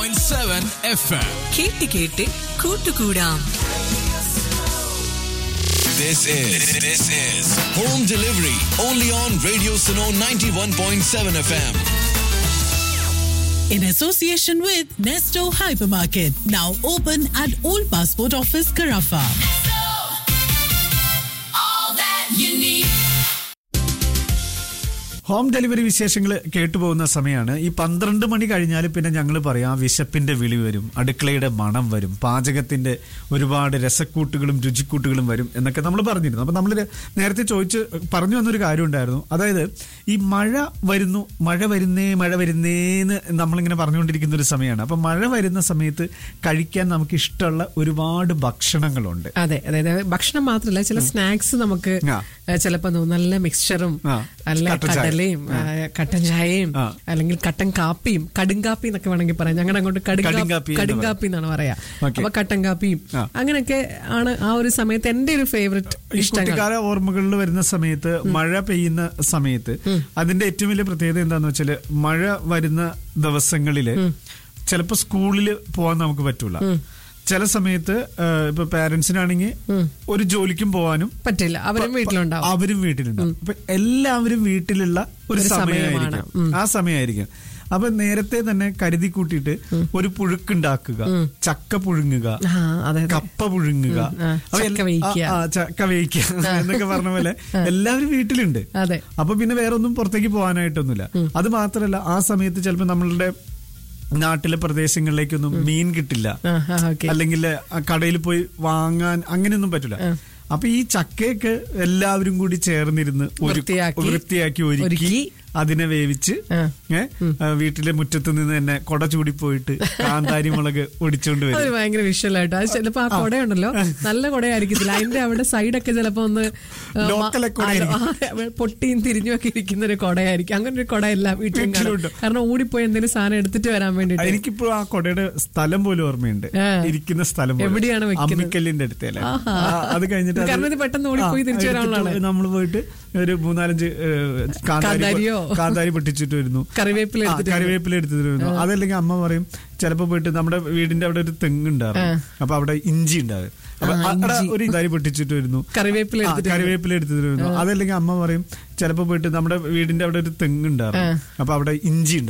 Seven F M കേട്ട് കേട്ട് കൂട്ടുകൂടാം This is this is home delivery only on Radio Suno 91.7 FM. in association with Nesto Hypermarket, now open at Old Passport Office, Carafa. Home delivery വിശേഷങ്ങൾ കേട്ടുപോകുന്ന സമയമാണ് ഈ പന്ത്രണ്ട് മണി കഴിഞ്ഞാൽ പിന്നെ ഞങ്ങൾ പറയാം വിശപ്പിന്റെ വിളി വരും അടുക്കളയുടെ മണം വരും പാചകത്തിന്റെ ഒരുപാട് രസക്കൂട്ടുകളും രുചിക്കൂട്ടുകളും വരും എന്നൊക്കെ നമ്മൾ പറഞ്ഞിരുന്നു അപ്പൊ നമ്മൾ നേരത്തെ ചോദിച്ച് പറഞ്ഞു വന്നൊരു കാര്യം ഉണ്ടായിരുന്നു അതായത് ഈ മഴ വരുന്നു മഴ വരുന്നേ മഴ വരുന്നേന്ന് നമ്മളിങ്ങനെ പറഞ്ഞുകൊണ്ടിരിക്കുന്ന ഒരു സമയമാണ് അപ്പൊ മഴ വരുന്ന സമയത്ത് കഴിക്കാൻ നമുക്ക് ഇഷ്ടമുള്ള ഒരുപാട് ഭക്ഷണങ്ങളുണ്ട് അതെ അതായത് ഭക്ഷണം മാത്രമല്ല ചില സ്നാക്സ് നമുക്ക് ആ. ഏഹ്, ചിലപ്പോ തോന്നും നല്ല മിക്സ്ചറും ആ. നല്ല കട്ടൻ ചായ. കടലയും ആ, കട്ടൻ ചായയും ആ. അല്ലെങ്കിൽ കട്ടൻ കാപ്പിയും കടുങ്കാപ്പി എന്നൊക്കെ വേണമെങ്കിൽ പറയാം ഞങ്ങളുടെ അങ്ങോട്ട് കടുങ്കാപ്പി കടുങ്കാപ്പി എന്ന് കടുങ്കാപ്പി എന്നാണ് പറയാ ഓക്കേ. അപ്പൊ കട്ടൻ കാപ്പിയും ആ. അങ്ങനെയൊക്കെ ആണ് ആ ഒരു സമയത്ത് എന്റെ ഒരു ഫേവററ്റ് ഈ ഇഷ്ടങ്ങൾ കുട്ടിക്കാല ഓർമ്മകളിൽ വരുന്ന സമയത്ത് മഴ പെയ്യുന്ന സമയത്ത് അതിന്റെ ഏറ്റവും വലിയ പ്രത്യേകത എന്താന്ന് വെച്ചാല് മഴ വരുന്ന ദിവസങ്ങളില് ചിലപ്പോ സ്കൂളിൽ പോകാൻ നമുക്ക് പറ്റൂല ചില സമയത്ത് ആ, ഇപ്പൊ പാരന്റ്സിനാണെങ്കിൽ ഒരു ജോലിക്കും പോവാനും പറ്റില്ല അവരും വീട്ടിലുണ്ടാവും അവരും വീട്ടിലുണ്ടാവും അപ്പൊ എല്ലാവരും വീട്ടിലുള്ള ഒരു ഒരു സമയമായിരിക്കും സമയമാണ്. ആ സമയമായിരിക്കും അപ്പൊ നേരത്തെ തന്നെ കരുതി കൂട്ടിയിട്ട് ഒരു പുഴുക്കുണ്ടാക്കുക ചക്ക പുഴുങ്ങുക ആ, അതെ, അതെ. കപ്പ പുഴുങ്ങുക ഉം, ആ, അപ്പൊ ചക്ക എൽ- വേവിക്കുക. ആ, ആ, ചക്ക വേവിക്കുക എന്നൊക്കെ പറഞ്ഞ പോലെ എല്ലാവരും വീട്ടിലുണ്ട് അതെ. അപ്പൊ പിന്നെ വേറെ ഒന്നും പുറത്തേക്ക് പോകാനായിട്ടൊന്നുമില്ല അത് മാത്രല്ല ആ സമയത്ത് ചിലപ്പോ നമ്മളുടെ നാട്ടിലെ പ്രദേശങ്ങളിലേക്കൊന്നും മീൻ കിട്ടില്ല ആ, ആ, ഓക്കേ. അല്ലെങ്കിൽ കടയിൽ പോയി വാങ്ങാൻ അങ്ങനെയൊന്നും പറ്റില്ല അപ്പൊ ഈ ചക്കയൊക്കെ എല്ലാവരും കൂടി ചേർന്നിരുന്ന് ഒരു വൃത്തിയാക്കി, വൃത്തിയാക്കി ഒരുക്കി ഒരുക്കി, അതിനെ വേവിച്ച് ആ. ഏ ആ, വീട്ടിലെ മുറ്റത്ത് നിന്ന് തന്നെ കൊട ചൂടി പോയിട്ട് കാന്താരി മുളക് ഒടിച്ചോണ്ട് അത് വരും ഭയങ്കര വിഷ്വലായിട്ടോ അത് ചിലപ്പോ ആ കൊടയുണ്ടല്ലോ നല്ല കൊടയായിരിക്കത്തില്ല അതിന്റെ അവിടെ സൈഡൊക്കെ ചിലപ്പോ ഒന്ന് ആ, Local മ- കൊടയായിരിക്കും. ആ, പൊട്ടിയും തിരിഞ്ഞും ഒക്കെ ഇരിക്കുന്ന ഒരു കൊടയായിരിക്കും അങ്ങനെ ഒരു കൊട എല്ലാ വീട്ടിലും കാണും. വീട്ടിലുണ്ട്. കാരണം ഓടിപ്പോയി എന്തെങ്കിലും സാധനം എടുത്തിട്ട് വരാൻ വേണ്ടിട്ട് എനിക്കിപ്പോ ആ കൊടയുടെ സ്ഥലം പോലും ഓർമ്മയുണ്ട് ആ. ഇരിക്കുന്ന സ്ഥലം പോലും. എവിടെയാണ് വെക്കുന്നത്? അമ്മിക്കല്ലിന്റെ അടുത്തല്ലേ ആഹാ. അത് കഴിഞ്ഞിട്ട് അത് കാരണം ഇത് പെട്ടെന്ന് ഓടിപ്പോയി ആ, തിരിച്ചു വരാനുള്ളതാണ്. എടുത്തിട്ട് നമ്മൾ പോയിട്ട് ഒരു മൂന്നാലഞ്ച് ഏഹ്, കാന്താരി കാന്താരിയോ? കാന്താരി പൊട്ടിച്ചിട്ട് വരുന്നു കറിവേപ്പില ആ, എടുത്തിട്ട് കറിവേപ്പില എടുത്തിട്ട് വരുന്നു അതല്ലെങ്കിൽ അമ്മ പറയും ചിലപ്പോ പോയിട്ട് നമ്മുടെ വീടിന്റെ അവിടെ ഒരു തെങ്ങ് ഉണ്ടായിരുന്നു അപ്പൊ അവിടെ ഇഞ്ചി ഉണ്ടാവും അപ്പൊ ആ, അവിടെ ഇഞ്ചി. ഒരു കാരി പൊട്ടിച്ചിട്ട് വരുന്നു കറിവേപ്പില ആ, എടുത്തിട്ട് കറിവേപ്പില എടുത്തിട്ട് വരുന്നു അതല്ലെങ്കിൽ അമ്മ പറയും ചിലപ്പോ പോയിട്ട് നമ്മുടെ വീടിന്റെ അവിടെ ഒരു തെങ്ങ് ഉണ്ടായിരുന്നു അപ്പൊ അവിടെ ഇഞ്ചി